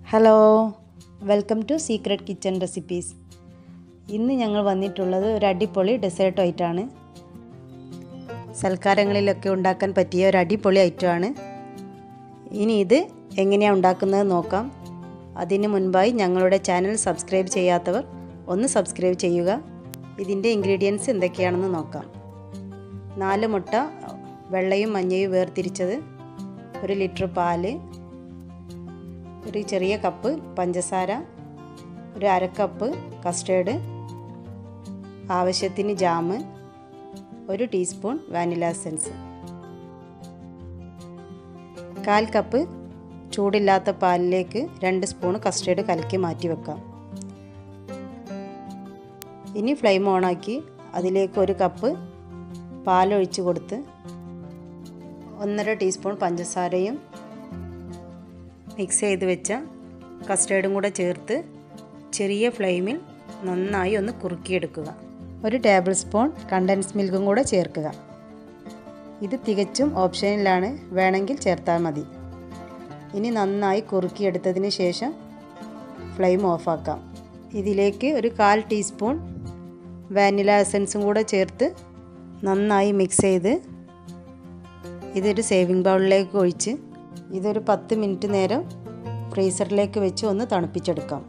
hello welcome to secret kitchen recipes ഇന്ന് ഞങ്ങൾ വന്നിട്ടുള്ളത് ഒരു അടിപൊളി ഡെസേർട്ട് ആയിട്ടാണ് സൽക്കാരങ്ങളിലൊക്കെ ഉണ്ടാക്കാൻ പറ്റിയ ഒരു അടിപൊളി ഐറ്റമാണ് ഇനി ഇത് എങ്ങനെയാണ് ഉണ്ടാക്കുന്നത് നോക്കാം അതിന് മുൻപായി ഞങ്ങളുടെ ചാനൽ സബ്സ്ക്രൈബ് ചെയ്യാത്തവർ ഒന്ന് സബ്സ്ക്രൈബ് ചെയ്യുക ഇതിൻ്റെ ഇൻഗ്രീഡിയൻസ് എന്തൊക്കെയാണെന്ന് നോക്കാം നാല് മുട്ട വെള്ളയും മഞ്ഞയും വേർതിരിച്ചത് ഒരു ലിറ്റർ പാല് ഒരു ചെറിയ കപ്പ് പഞ്ചസാര ഒരു അര കപ്പ് കസ്റ്റേർഡ് ആവശ്യത്തിന് ജാമ് ഒരു ടീസ്പൂൺ വാനില എസൻസ് കാൽ കപ്പ് ചൂടില്ലാത്ത പാലിലേക്ക് രണ്ട് സ്പൂൺ കസ്റ്റേർഡ് കലക്കി മാറ്റി വെക്കാം ഇനി ഫ്ലെയിം ഓണാക്കി അതിലേക്ക് ഒരു കപ്പ് പാലൊഴിച്ച് കൊടുത്ത് ഒന്നര ടീസ്പൂൺ പഞ്ചസാരയും മിക്സ് ചെയ്ത് വെച്ച കസ്റ്റേർഡും കൂടെ ചേർത്ത് ചെറിയ ഫ്ലെയിമിൽ നന്നായി ഒന്ന് കുറുക്കിയെടുക്കുക ഒരു ടേബിൾ സ്പൂൺ കണ്ടൻസ് മിൽക്കും കൂടെ ചേർക്കുക ഇത് തികച്ചും ഓപ്ഷനിലാണ് വേണമെങ്കിൽ ചേർത്താൽ മതി ഇനി നന്നായി കുറുക്കിയെടുത്തതിന് ശേഷം ഫ്ലെയിം ഓഫാക്കാം ഇതിലേക്ക് ഒരു കാൽ ടീസ്പൂൺ വാനില എസൻസും കൂടെ ചേർത്ത് നന്നായി മിക്സ് ചെയ്ത് ഇതൊരു സേവിങ് ബൗളിലേക്ക് ഒഴിച്ച് ഇതൊരു പത്ത് മിനിറ്റ് നേരം ഫ്രീസറിലേക്ക് വെച്ച് ഒന്ന് തണുപ്പിച്ചെടുക്കാം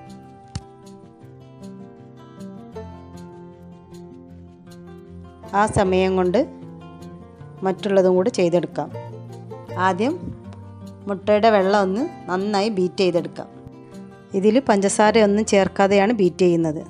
ആ സമയം കൊണ്ട് മറ്റുള്ളതും കൂടി ചെയ്തെടുക്കാം ആദ്യം മുട്ടയുടെ വെള്ളം ഒന്ന് നന്നായി ബീറ്റ് ചെയ്തെടുക്കാം ഇതിൽ പഞ്ചസാര ഒന്നും ചേർക്കാതെയാണ് ബീറ്റ് ചെയ്യുന്നത്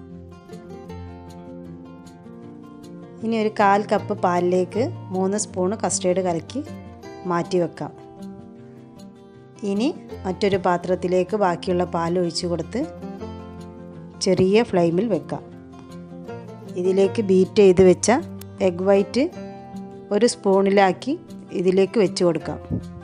ഇനി ഒരു കാൽ കപ്പ് പാലിലേക്ക് മൂന്ന് സ്പൂണ് കസ്റ്റേർഡ് കലക്കി മാറ്റി വെക്കാം ഇനി മറ്റൊരു പാത്രത്തിലേക്ക് ബാക്കിയുള്ള പാൽ ഒഴിച്ച് കൊടുത്ത് ചെറിയ ഫ്ലെയിമിൽ വെക്കാം ഇതിലേക്ക് ബീറ്റ് ചെയ്ത് വെച്ച എഗ് വൈറ്റ് ഒരു സ്പൂണിലാക്കി ഇതിലേക്ക് വെച്ച് കൊടുക്കാം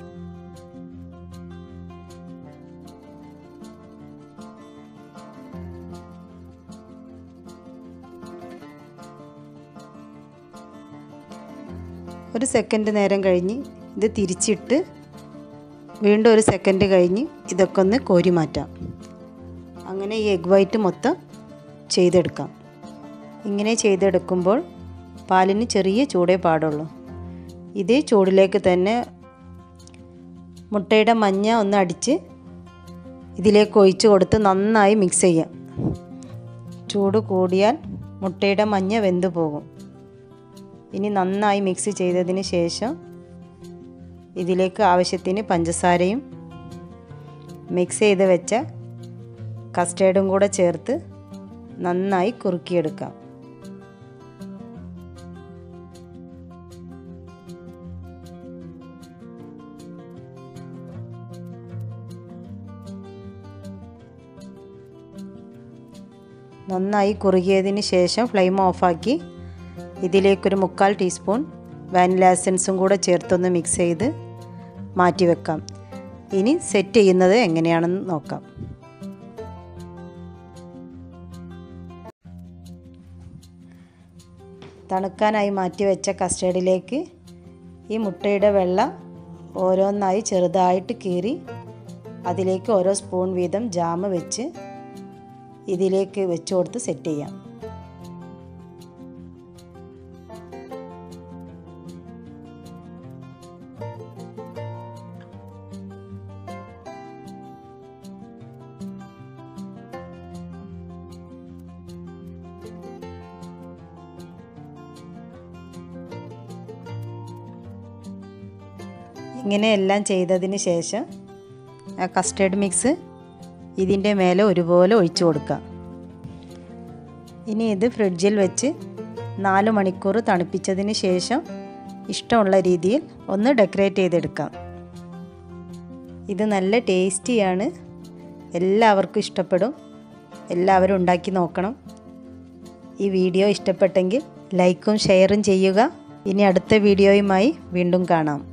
ഒരു സെക്കൻഡ് നേരം കഴിഞ്ഞ് ഇത് തിരിച്ചിട്ട് വീണ്ടും ഒരു സെക്കൻഡ് കഴിഞ്ഞ് ഇതൊക്കെ ഒന്ന് കോരി മാറ്റാം അങ്ങനെ ഈ എഗ് വൈറ്റ് മൊത്തം ചെയ്തെടുക്കാം ഇങ്ങനെ ചെയ്തെടുക്കുമ്പോൾ പാലിന് ചെറിയ ചൂടേ പാടുള്ളൂ ഇതേ ചൂടിലേക്ക് തന്നെ മുട്ടയുടെ മഞ്ഞ ഒന്ന് അടിച്ച് ഇതിലേക്ക് ഒഴിച്ച് കൊടുത്ത് നന്നായി മിക്സ് ചെയ്യാം ചൂട് കൂടിയാൽ മുട്ടയുടെ മഞ്ഞ വെന്തു പോകും ഇനി നന്നായി മിക്സ് ചെയ്തതിന് ശേഷം ഇതിലേക്ക് ആവശ്യത്തിന് പഞ്ചസാരയും മിക്സ് ചെയ്ത് വെച്ച കസ്റ്റേർഡും കൂടെ ചേർത്ത് നന്നായി കുറുക്കിയെടുക്കാം നന്നായി കുറുകിയതിന് ശേഷം ഫ്ലെയിം ഓഫാക്കി ഇതിലേക്കൊരു മുക്കാൽ ടീസ്പൂൺ വാനില എസൻസും കൂടെ ചേർത്തൊന്ന് മിക്സ് ചെയ്ത് മാറ്റി വെക്കാം ഇനി സെറ്റ് ചെയ്യുന്നത് എങ്ങനെയാണെന്ന് നോക്കാം തണുക്കാനായി മാറ്റി വെച്ച കസ്റ്റേർഡിലേക്ക് ഈ മുട്ടയുടെ വെള്ള ഓരോന്നായി ചെറുതായിട്ട് കീറി അതിലേക്ക് ഓരോ സ്പൂൺ വീതം ജാമ് വെച്ച് ഇതിലേക്ക് വെച്ച് കൊടുത്ത് സെറ്റ് ചെയ്യാം ഇങ്ങനെ എല്ലാം ചെയ്തതിന് ശേഷം ആ കസ്റ്റേർഡ് മിക്സ് ഇതിൻ്റെ മേലെ ഒരുപോലെ ഒഴിച്ചു കൊടുക്കുക ഇനി ഇത് ഫ്രിഡ്ജിൽ വെച്ച് നാല് മണിക്കൂർ തണുപ്പിച്ചതിന് ശേഷം ഇഷ്ടമുള്ള രീതിയിൽ ഒന്ന് ഡെക്കറേറ്റ് ചെയ്തെടുക്കാം ഇത് നല്ല ടേസ്റ്റിയാണ് എല്ലാവർക്കും ഇഷ്ടപ്പെടും എല്ലാവരും ഉണ്ടാക്കി നോക്കണം ഈ വീഡിയോ ഇഷ്ടപ്പെട്ടെങ്കിൽ ലൈക്കും ഷെയറും ചെയ്യുക ഇനി അടുത്ത വീഡിയോയുമായി വീണ്ടും കാണാം